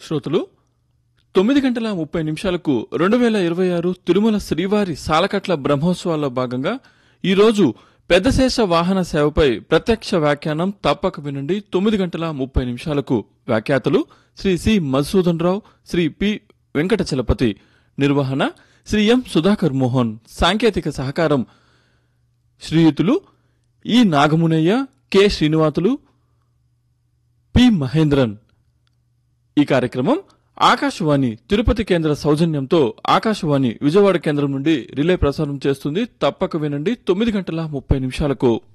శ్రోతలు తొమ్మిది గంటల ముప్పై నిమిషాలకు రెండు వేల ఇరవై ఆరు తిరుమల శ్రీవారి సాలకట్ల బ్రహ్మోత్సవాల్లో భాగంగా ఈరోజు పెద్దశేష వాహన సేవపై ప్రత్యక్ష వ్యాఖ్యానం తప్పక వినండి తొమ్మిది గంటల ముప్పై నిమిషాలకు వ్యాఖ్యాతలు శ్రీ సి మధుసూదన్ రావు శ్రీ పి వెంకట చలపతి నిర్వహణ శ్రీ ఎం సుధాకర్ మోహన్ సాంకేతిక సహకారం శ్రీయుతులు E Nagamunayya K Srinivasulu P Mahendran ఈ కార్యక్రమం ఆకాశవాణి తిరుపతి కేంద్ర సౌజన్యంతో ఆకాశవాణి విజయవాడ కేంద్రం నుండి రిలే ప్రసారం చేస్తుంది తప్పక వినండి తొమ్మిది గంటల ముప్పై నిమిషాలకు